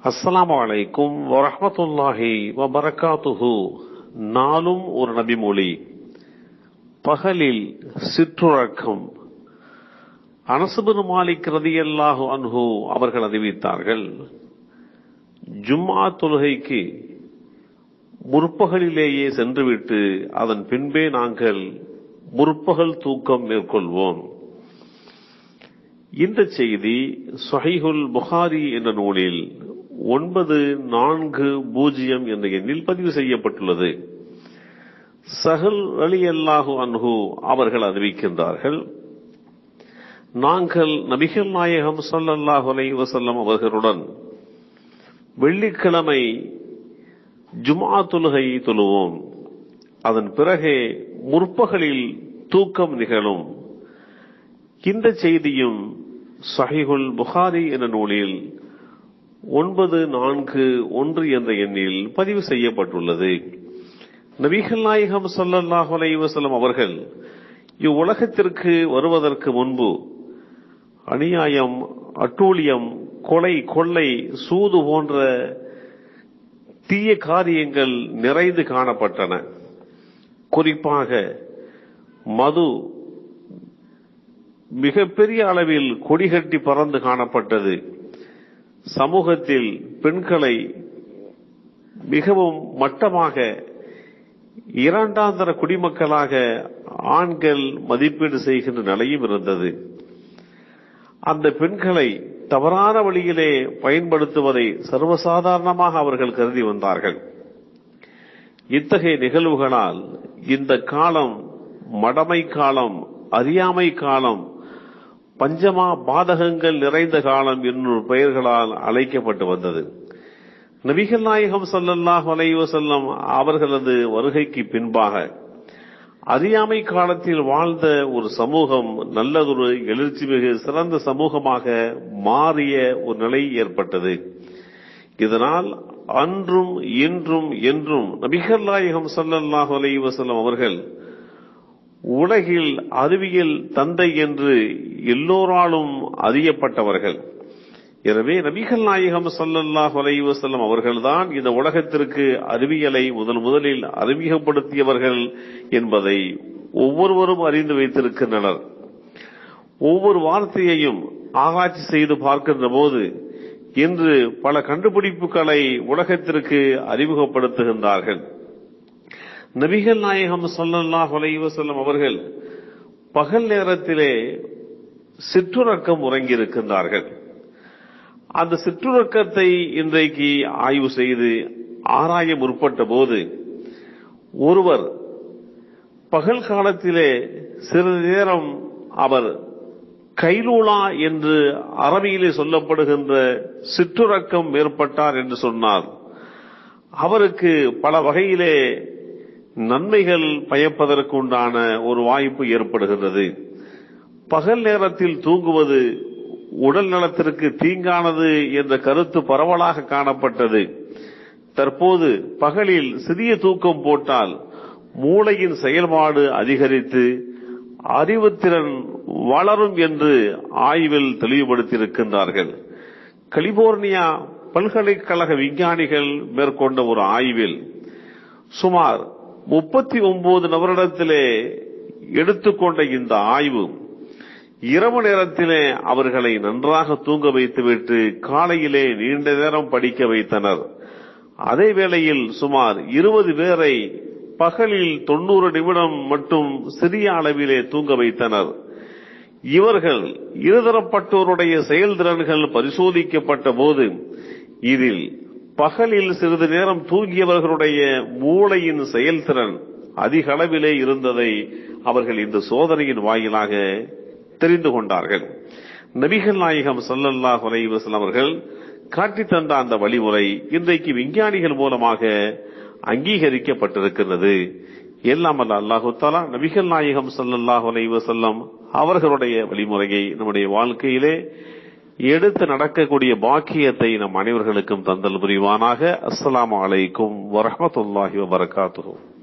அஸ்ஸலாமு அலைக்கும் வரஹ்மத்துல்லாஹி வபரகாத்துஹு நாளும் ஒரு நபிமொழி பகலில் சிற்றுறக்கம் அனசுபின் மாலிக் ரதியல்லாஹு அன்ஹு அவர்கள் அறிவித்தார்கள் ஜும்மா தொழுகைக்கு முற்பகலிலேயே சென்றுவிட்டு அதன் பின்பே நாங்கள் முற்பகல் தூக்கம் மேற்கொள்வோம் இந்த செய்தி சொஹைகுல் புகாரி என்ற நூலில் ஒன்பது நான்கு பூஜ்ஜியம் என்ற எண்ணில் பதிவு செய்யப்பட்டுள்ளது சஹல் அலி அல்லாஹு அன்ஹு அவர்கள் அறிவிக்கின்றார்கள் நாங்கள் நபிகள் நாயகம் சல்லல்லாஹு அலை வசல்லம் அவர்களுடன் வெள்ளிக்கிழமை ஜுமா தொழுகை தொழுவோம் அதன் பிறகே முற்பகலில் தூக்கம் நிகழும் இந்த செய்தியும் சஹிகுல் புகாரி என்ற நூலில் ஒன்பது நான்கு ஒன்று என்ற எண்ணில் பதிவு செய்யப்பட்டுள்ளது நபிகள் நாயகம் சல்லல்லாஹு அலைஹி வஸல்லம் அவர்கள் இவ்வுலகத்திற்கு வருவதற்கு முன்பு அநியாயம் அட்டூழியம் கொலை கொள்ளை சூது போன்ற தீய காரியங்கள் நிறைந்து காணப்பட்டன குறிப்பாக மது மிகப்பெரிய அளவில் கொடிகட்டி பறந்து காணப்பட்டது சமூகத்தில் பெண்களை மிகவும் மட்டமாக இரண்டாந்தர குடிமக்களாக ஆண்கள் மதிப்பீடு செய்கின்ற நிலையும் இருந்தது அந்த பெண்களை தவறான வழியிலே பயன்படுத்துவதை சர்வசாதாரணமாக அவர்கள் கருதி வந்தார்கள் இத்தகைய நிகழ்வுகளால் இந்த காலம் மடமை காலம் அறியாமை காலம் பஞ்சமா பாதகங்கள் நிறைந்த காலம் என்னும் பெயர்களால் அழைக்கப்பட்டு வந்தது நபிகள் நாயகம் சல்லல்லாஹ் அலைவசல்லம் அவர்களது வருகைக்கு பின்பாக அறியாமை காலத்தில் வாழ்ந்த ஒரு சமூகம் நல்லதொரு எழுச்சி மிகு சிறந்த சமூகமாக மாறிய ஒரு நிலை ஏற்பட்டது இதனால் அன்றும் இன்றும் என்றும் நபிகள் நாயகம் சல்லல்லாஹு அலைஹி வஸல்லம் அவர்கள் உலகில் அறிவியல் தந்தை என்று எல்லோராலும் அறியப்பட்டவர்கள் எனவே நபிகள் நாயகம் சல்லல்லாஹு அலைஹி வஸல்லம் அவர்கள்தான் இந்த உலகத்திற்கு அறிவியலை முதல் முதலில் அறிமுகப்படுத்தியவர்கள் என்பதை ஒவ்வொருவரும் அறிந்து வைத்திருக்கின்றனர் ஒவ்வொரு வார்த்தையையும் ஆராய்ச்சி செய்து பார்க்கின்ற போது இன்று பல கண்டுபிடிப்புகளை உலகத்திற்கு அறிமுகப்படுத்துகின்றார்கள் நபிகள் நாயகம் சல்லல்லாஹு அலைஹி வஸல்லம் அவர்கள் பகல் நேரத்திலே சிற்றுறக்கம் உறங்கியிருக்கின்றார்கள் அந்த சிற்றுறக்கத்தை இன்றைக்கு ஆய்வு செய்து ஆராய முற்பட்ட போது ஒருவர் பகல் காலத்திலே சிறிது நேரம் அவர் கைலூலா என்று அரபியிலே சொல்லப்படுகின்ற சிற்றுறக்கம் மேற்பட்டார் என்று சொன்னார் அவருக்கு பல வகையிலே நன்மைகள் பயப்பதற்கு உண்டான ஒரு வாய்ப்பு ஏற்படுகின்றது பகல் நேரத்தில் தூங்குவது உடல் நலத்திற்கு தீங்கானது என்ற கருத்து பரவலாக காணப்பட்டது தற்போது பகலில் சிறிய தூக்கம் போட்டால் மூளையின் செயல்பாடு அதிகரித்து அறிவுத்திறன் வளரும் என்று ஆய்வில் தெளிவுபடுத்தியிருக்கின்றார்கள் கலிபோர்னியா பல்கலைக்கழக விஞ்ஞானிகள் மேற்கொண்ட ஒரு ஆய்வில் சுமார் முப்பத்தி ஒன்பது நபரிடத்திலே எடுத்துக்கொண்ட இந்த ஆய்வு இரவு நேரத்திலே அவர்களை நன்றாக தூங்க வைத்துவிட்டு காலையிலே நீண்ட நேரம் படிக்க வைத்தனர் அதே வேளையில் சுமார் இருபது பேரை பகலில் தொண்ணூறு நிமிடம் மட்டும் சிறிய அளவிலே தூங்க வைத்தனர் இவர்கள் இருதரப்பட்டோருடைய செயல்திறன்கள் பரிசோதிக்கப்பட்ட போது இதில் பகலில் சிறிது நேரம் தூங்கியவர்களுடைய மூளையின் செயல்திறன் அதிக அளவிலே இருந்ததை அவர்கள் இந்த சோதனையின் வாயிலாக தெரிந்து கொண்டார்கள் நபிகள் நாயகம் சல்லல்லாஹ் அலைவசல் அவர்கள் காட்டித் தந்த அந்த வழிமுறை இன்றைக்கு விஞ்ஞானிகள் மூலமாக அங்கீகரிக்கப்பட்டிருக்கிறது எல்லாம் அல்ல அல்லாஹு தாலா நபிகள் நாயகம் சல்லல்லாஹு அலைவசல்லம் அவர்களுடைய வழிமுறையை நம்முடைய வாழ்க்கையிலே எடுத்து நடக்கக்கூடிய பாக்கியத்தை நம் அனைவர்களுக்கும் தந்தல் புரிவானாக அஸ்ஸலாமு அலைக்கும் வரஹமத்துல்லாஹி வபரகாத்துஹு